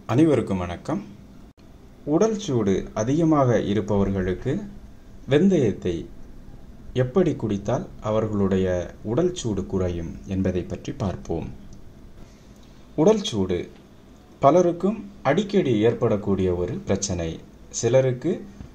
அனைவருக்கும் வணக்கம் உடல் சூடு அதிகமாக இருப்பவர்களுக்கு வெந்தயத்தை எப்படி குடித்தால் அவர்களுடைய உடல் சூடு குறையும் என்பதை பற்றி பார்ப்போம் உடல் சூடு பலருக்கும் அடிக்கடி ஏற்படக்கூடிய ஒரு பிரச்சனை சிலருக்கு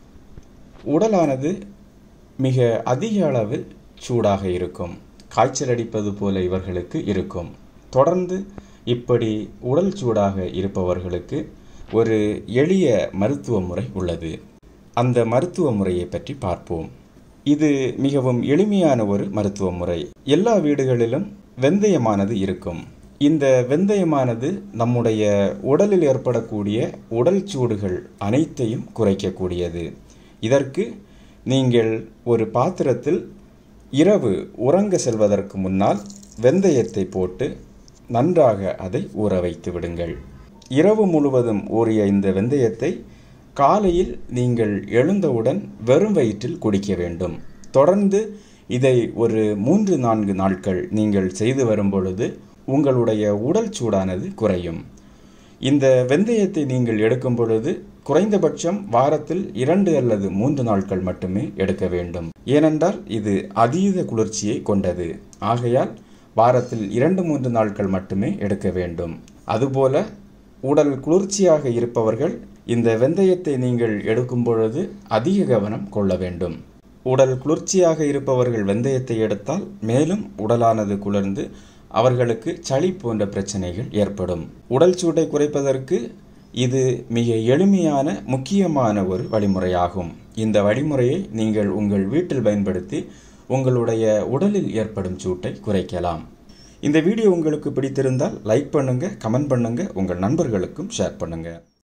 உடலானது மிக அதிக அளவில் சூடாக இருக்கும் காய்ச்சல் அடிப்பது போல இவர்களுக்கு இருக்கும் தொடர்ந்து இப்படி உடல் சூடாக இருப்பவர்களுக்கு ஒரு எளிய மருத்துவ முறை உள்ளது அந்த மருத்துவ முறையை பற்றி பார்ப்போம் இது மிகவும் எளிமையான ஒரு மருத்துவ முறை எல்லா வீடுகளிலும் வெந்தயமானது இருக்கும் இந்த வெந்தயமானது நம்முடைய உடலில் ஏற்படக்கூடிய உடல் சூடுகள் அனைத்தையும் குறைக்கக்கூடியது இதற்கு நீங்கள் ஒரு பாத்திரத்தில் இரவு உறங்க செல்வதற்கு முன்னால் வெந்தயத்தை போட்டு நன்றாக அதை ஊற வைத்து விடுங்கள் இரவு முழுவதும் ஊறிய இந்த வெந்தயத்தை காலையில் நீங்கள் எழுந்தவுடன் வெறும் வயிற்றில் குடிக்க வேண்டும் தொடர்ந்து இதை ஒரு மூன்று நான்கு நாட்கள் நீங்கள் செய்து வரும் பொழுது உங்களுடைய உடல் சூடானது குறையும் இந்த வெந்தயத்தை நீங்கள் எடுக்கும் பொழுது குறைந்தபட்சம் வாரத்தில் இரண்டு அல்லது மூன்று நாட்கள் மட்டுமே எடுக்க வேண்டும் ஏனென்றால் இது அதீத குளிர்ச்சியை கொண்டது ஆகையால் வாரத்தில் இரண்டு மூன்று நாட்கள் மட்டுமே எடுக்க வேண்டும் அதுபோல உடல் குளிர்ச்சியாக இருப்பவர்கள் இந்த வெந்தயத்தை நீங்கள் எடுக்கும் பொழுது அதிக கவனம் கொள்ள வேண்டும் உடல் குளிர்ச்சியாக இருப்பவர்கள் வெந்தயத்தை எடுத்தால் மேலும் உடலானது குளிர்ந்து அவர்களுக்கு சளி போன்ற பிரச்சனைகள் ஏற்படும் உடல் சூட்டை குறைப்பதற்கு இது மிக எளிமையான முக்கியமான ஒரு வழிமுறையாகும் இந்த வழிமுறையை நீங்கள் உங்கள் வீட்டில் பயன்படுத்தி உங்களுடைய உடலில் ஏற்படும் சூட்டை குறைக்கலாம் இந்த வீடியோ உங்களுக்கு பிடித்திருந்தால் லைக் பண்ணுங்க கமெண்ட் பண்ணுங்க உங்கள் நண்பர்களுக்கும் ஷேர் பண்ணுங்க